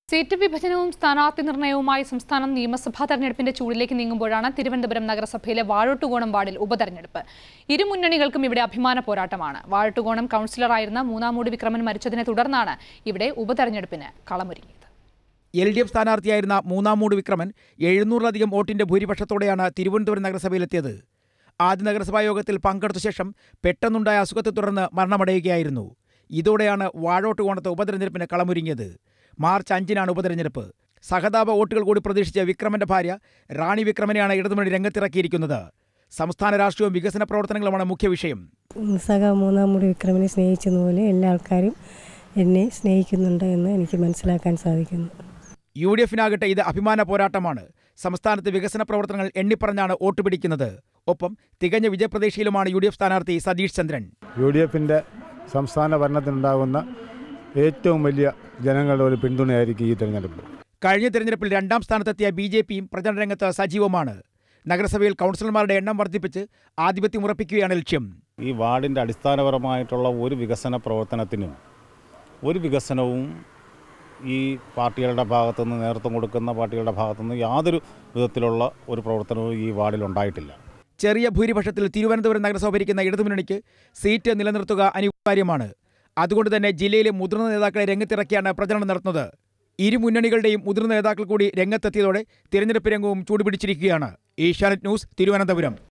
seat വിഭജനവും സ്ഥാനാർത്ഥി നിർണയവുമായി സംസ്ഥാനം നിയമസഭാ തെരഞ്ഞെടുപ്പിന്റെ ചൂടിലേക്ക് നീങ്ങുമ്പോഴാണ് തിരുവനന്തപുരം നഗരസഭയിലെ വാഴോട്ടുകോണം വാർഡിൽ ഉപതെരഞ്ഞെടുപ്പ് ഇരു മുന്നണികൾക്കും ഇവിടെ അഭിമാന പോരാട്ടമാണ് വാഴോട്ടുകോണം കൗൺസിലറായിരുന്ന മൂന്നാമൂടി വിക്രമൻ മരിച്ചതിനെ തുടർന്നാണ് ഇവിടെ ഉപതെരഞ്ഞെടുപ്പിന് കളമൊരുങ്ങിയത് എൽ ഡി എഫ് സ്ഥാനാർത്ഥിയായിരുന്ന മൂന്നാമൂട് വിക്രമൻ എഴുന്നൂറിലധികം വോട്ടിന്റെ ഭൂരിപക്ഷത്തോടെയാണ് തിരുവനന്തപുരം നഗരസഭയിലെത്തിയത് ആദ്യ നഗരസഭാ യോഗത്തിൽ പങ്കെടുത്ത ശേഷം പെട്ടെന്നുണ്ടായ അസുഖത്തെ തുടർന്ന് മരണമടയുകയായിരുന്നു ഇതോടെയാണ് വാഴോട്ടുകോണത്ത് ഉപതെരഞ്ഞെടുപ്പിന് കളമൊരുങ്ങിയത് മാർച്ച് അഞ്ചിനാണ് ഉപതെരഞ്ഞെടുപ്പ് സഹതാപ വോട്ടുകൾ കൂടി പ്രതീക്ഷിച്ച വിക്രമന്റെ ഭാര്യ റാണി വിക്രമനെയാണ് ഇടതുമുന്നണി രംഗത്തിറക്കിയിരിക്കുന്നത് സംസ്ഥാന രാഷ്ട്രീയവും വികസന പ്രവർത്തനങ്ങളുമാണ് മുഖ്യ വിഷയം സഖ മൂന്നാം മുടി വിക്രമനെ സ്നേഹിച്ചതുപോലെ എല്ലാ ആൾക്കാരും എന്നെ സ്നേഹിക്കുന്നുണ്ട് എന്ന് എനിക്ക് മനസ്സിലാക്കാൻ സാധിക്കുന്നു യു ഡി എഫിനാകട്ടെ ഇത് അഭിമാന പോരാട്ടമാണ് സംസ്ഥാനത്ത് വികസന പ്രവർത്തനങ്ങൾ എണ്ണിപ്പറഞ്ഞാണ് വോട്ട് പിടിക്കുന്നത് ഒപ്പം തികഞ്ഞ വിജയപ്രതീക്ഷയിലുമാണ് യു ഡി എഫ് സ്ഥാനാർത്ഥി സതീഷ് ചന്ദ്രൻ യു ഡി എഫിൻ്റെ സംസ്ഥാന ഭരണത്തിനുണ്ടാകുന്ന ഏറ്റവും വലിയ ജനങ്ങളുടെ ഒരു പിന്തുണയായിരിക്കും ഈ തെരഞ്ഞെടുപ്പ് കഴിഞ്ഞ തെരഞ്ഞെടുപ്പിൽ രണ്ടാം സ്ഥാനത്തെത്തിയ ബി ജെ പിയും പ്രചരണ രംഗത്ത് സജീവമാണ് നഗരസഭയിൽ കൗൺസിലർമാരുടെ എണ്ണം വർദ്ധിപ്പിച്ച് ആധിപത്യം ഉറപ്പിക്കുകയാണ് ലക്ഷ്യം ഈ വാർഡിൻ്റെ അടിസ്ഥാനപരമായിട്ടുള്ള ഒരു വികസന പ്രവർത്തനത്തിനും ഒരു വികസനവും ഈ പാർട്ടികളുടെ ഭാഗത്തുനിന്ന് നേതൃത്വം കൊടുക്കുന്ന പാർട്ടികളുടെ ഭാഗത്തുനിന്ന് യാതൊരു വിധത്തിലുള്ള ഒരു പ്രവർത്തനവും ഈ വാർഡിൽ ഉണ്ടായിട്ടില്ല ചെറിയ ഭൂരിപക്ഷത്തിൽ തിരുവനന്തപുരം നഗരസഭ ഭരിക്കുന്ന ഇടതുമുന്നണിക്ക് സീറ്റ് നിലനിർത്തുക അനിവാര്യമാണ് അതുകൊണ്ട് തന്നെ ജില്ലയിലെ മുതിർന്ന നേതാക്കളെ രംഗത്തിറക്കിയാണ് പ്രചരണം നടത്തുന്നത് ഇരു മുന്നണികളുടെയും മുതിർന്ന നേതാക്കൾ കൂടി രംഗത്തെത്തിയതോടെ തിരഞ്ഞെടുപ്പ് രംഗവും ചൂടുപിടിച്ചിരിക്കുകയാണ് ഏഷ്യാനെറ്റ് ന്യൂസ് തിരുവനന്തപുരം